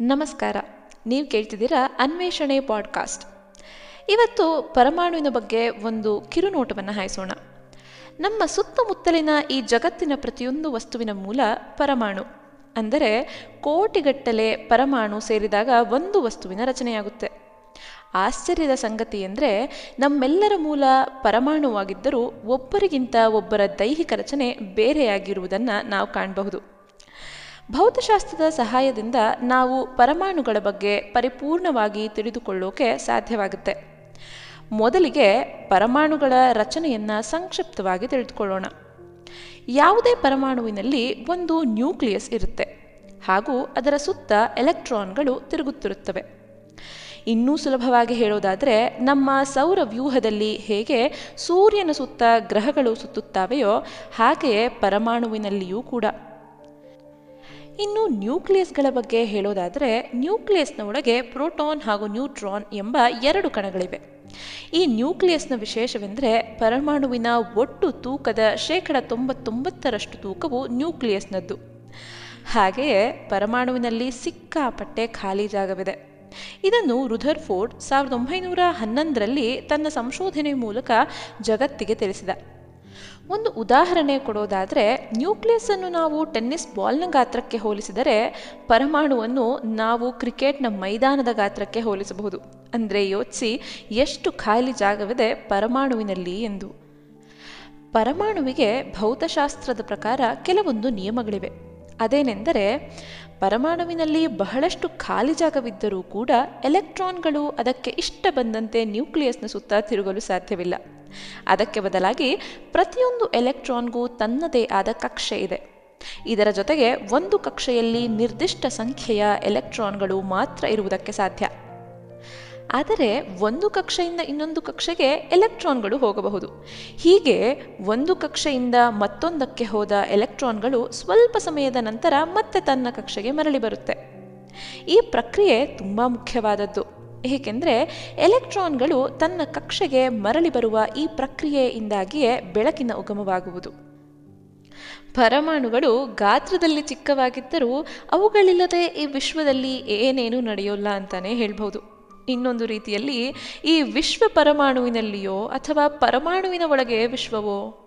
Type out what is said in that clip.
ನಮಸ್ಕಾರ ನೀವು ಕೇಳ್ತಿದ್ದೀರಾ ಅನ್ವೇಷಣೆ ಪಾಡ್ಕಾಸ್ಟ್ ಇವತ್ತು ಪರಮಾಣುವಿನ ಬಗ್ಗೆ ಒಂದು ಕಿರುನೋಟವನ್ನು ಹಾಯಿಸೋಣ ನಮ್ಮ ಸುತ್ತಮುತ್ತಲಿನ ಈ ಜಗತ್ತಿನ ಪ್ರತಿಯೊಂದು ವಸ್ತುವಿನ ಮೂಲ ಪರಮಾಣು ಅಂದರೆ ಕೋಟಿಗಟ್ಟಲೆ ಪರಮಾಣು ಸೇರಿದಾಗ ಒಂದು ವಸ್ತುವಿನ ರಚನೆಯಾಗುತ್ತೆ ಆಶ್ಚರ್ಯದ ಸಂಗತಿ ಎಂದರೆ ನಮ್ಮೆಲ್ಲರ ಮೂಲ ಪರಮಾಣುವಾಗಿದ್ದರೂ ಒಬ್ಬರಿಗಿಂತ ಒಬ್ಬರ ದೈಹಿಕ ರಚನೆ ಬೇರೆಯಾಗಿರುವುದನ್ನು ನಾವು ಕಾಣಬಹುದು ಭೌತಶಾಸ್ತ್ರದ ಸಹಾಯದಿಂದ ನಾವು ಪರಮಾಣುಗಳ ಬಗ್ಗೆ ಪರಿಪೂರ್ಣವಾಗಿ ತಿಳಿದುಕೊಳ್ಳೋಕೆ ಸಾಧ್ಯವಾಗುತ್ತೆ ಮೊದಲಿಗೆ ಪರಮಾಣುಗಳ ರಚನೆಯನ್ನು ಸಂಕ್ಷಿಪ್ತವಾಗಿ ತಿಳಿದುಕೊಳ್ಳೋಣ ಯಾವುದೇ ಪರಮಾಣುವಿನಲ್ಲಿ ಒಂದು ನ್ಯೂಕ್ಲಿಯಸ್ ಇರುತ್ತೆ ಹಾಗೂ ಅದರ ಸುತ್ತ ಎಲೆಕ್ಟ್ರಾನ್ಗಳು ತಿರುಗುತ್ತಿರುತ್ತವೆ ಇನ್ನೂ ಸುಲಭವಾಗಿ ಹೇಳೋದಾದರೆ ನಮ್ಮ ಸೌರ ವ್ಯೂಹದಲ್ಲಿ ಹೇಗೆ ಸೂರ್ಯನ ಸುತ್ತ ಗ್ರಹಗಳು ಸುತ್ತುತ್ತಾವೆಯೋ ಹಾಗೆಯೇ ಪರಮಾಣುವಿನಲ್ಲಿಯೂ ಕೂಡ ಇನ್ನು ನ್ಯೂಕ್ಲಿಯಸ್ಗಳ ಬಗ್ಗೆ ಹೇಳೋದಾದರೆ ನ್ಯೂಕ್ಲಿಯಸ್ನ ಒಳಗೆ ಪ್ರೋಟಾನ್ ಹಾಗೂ ನ್ಯೂಟ್ರಾನ್ ಎಂಬ ಎರಡು ಕಣಗಳಿವೆ ಈ ನ್ಯೂಕ್ಲಿಯಸ್ನ ವಿಶೇಷವೆಂದರೆ ಪರಮಾಣುವಿನ ಒಟ್ಟು ತೂಕದ ಶೇಕಡ ತೊಂಬತ್ತೊಂಬತ್ತರಷ್ಟು ತೂಕವು ನ್ಯೂಕ್ಲಿಯಸ್ನದ್ದು ಹಾಗೆಯೇ ಪರಮಾಣುವಿನಲ್ಲಿ ಸಿಕ್ಕಾಪಟ್ಟೆ ಖಾಲಿ ಜಾಗವಿದೆ ಇದನ್ನು ರುಧರ್ಫೋರ್ಡ್ ಸಾವಿರದ ಒಂಬೈನೂರ ಹನ್ನೊಂದರಲ್ಲಿ ತನ್ನ ಸಂಶೋಧನೆ ಮೂಲಕ ಜಗತ್ತಿಗೆ ತಿಳಿಸಿದ ಒಂದು ಉದಾಹರಣೆ ಕೊಡೋದಾದರೆ ನ್ಯೂಕ್ಲಿಯಸ್ಸನ್ನು ನಾವು ಟೆನ್ನಿಸ್ ಬಾಲ್ನ ಗಾತ್ರಕ್ಕೆ ಹೋಲಿಸಿದರೆ ಪರಮಾಣುವನ್ನು ನಾವು ಕ್ರಿಕೆಟ್ನ ಮೈದಾನದ ಗಾತ್ರಕ್ಕೆ ಹೋಲಿಸಬಹುದು ಅಂದರೆ ಯೋಚಿಸಿ ಎಷ್ಟು ಖಾಲಿ ಜಾಗವಿದೆ ಪರಮಾಣುವಿನಲ್ಲಿ ಎಂದು ಪರಮಾಣುವಿಗೆ ಭೌತಶಾಸ್ತ್ರದ ಪ್ರಕಾರ ಕೆಲವೊಂದು ನಿಯಮಗಳಿವೆ ಅದೇನೆಂದರೆ ಪರಮಾಣುವಿನಲ್ಲಿ ಬಹಳಷ್ಟು ಖಾಲಿ ಜಾಗವಿದ್ದರೂ ಕೂಡ ಎಲೆಕ್ಟ್ರಾನ್ಗಳು ಅದಕ್ಕೆ ಇಷ್ಟ ಬಂದಂತೆ ನ್ಯೂಕ್ಲಿಯಸ್ನ ಸುತ್ತ ತಿರುಗಲು ಸಾಧ್ಯವಿಲ್ಲ ಅದಕ್ಕೆ ಬದಲಾಗಿ ಪ್ರತಿಯೊಂದು ಎಲೆಕ್ಟ್ರಾನ್ಗೂ ತನ್ನದೇ ಆದ ಕಕ್ಷೆ ಇದೆ ಇದರ ಜೊತೆಗೆ ಒಂದು ಕಕ್ಷೆಯಲ್ಲಿ ನಿರ್ದಿಷ್ಟ ಸಂಖ್ಯೆಯ ಎಲೆಕ್ಟ್ರಾನ್ಗಳು ಮಾತ್ರ ಇರುವುದಕ್ಕೆ ಸಾಧ್ಯ ಆದರೆ ಒಂದು ಕಕ್ಷೆಯಿಂದ ಇನ್ನೊಂದು ಕಕ್ಷೆಗೆ ಎಲೆಕ್ಟ್ರಾನ್ಗಳು ಹೋಗಬಹುದು ಹೀಗೆ ಒಂದು ಕಕ್ಷೆಯಿಂದ ಮತ್ತೊಂದಕ್ಕೆ ಹೋದ ಎಲೆಕ್ಟ್ರಾನ್ಗಳು ಸ್ವಲ್ಪ ಸಮಯದ ನಂತರ ಮತ್ತೆ ತನ್ನ ಕಕ್ಷೆಗೆ ಮರಳಿ ಬರುತ್ತೆ ಈ ಪ್ರಕ್ರಿಯೆ ತುಂಬ ಮುಖ್ಯವಾದದ್ದು ಏಕೆಂದರೆ ಎಲೆಕ್ಟ್ರಾನ್ಗಳು ತನ್ನ ಕಕ್ಷೆಗೆ ಮರಳಿ ಬರುವ ಈ ಪ್ರಕ್ರಿಯೆಯಿಂದಾಗಿಯೇ ಬೆಳಕಿನ ಉಗಮವಾಗುವುದು ಪರಮಾಣುಗಳು ಗಾತ್ರದಲ್ಲಿ ಚಿಕ್ಕವಾಗಿದ್ದರೂ ಅವುಗಳಿಲ್ಲದೆ ಈ ವಿಶ್ವದಲ್ಲಿ ಏನೇನೂ ನಡೆಯೋಲ್ಲ ಅಂತಾನೆ ಹೇಳ್ಬೋದು ಇನ್ನೊಂದು ರೀತಿಯಲ್ಲಿ ಈ ವಿಶ್ವ ಪರಮಾಣುವಿನಲ್ಲಿಯೋ ಅಥವಾ ಪರಮಾಣುವಿನ ಒಳಗೆ ವಿಶ್ವವೋ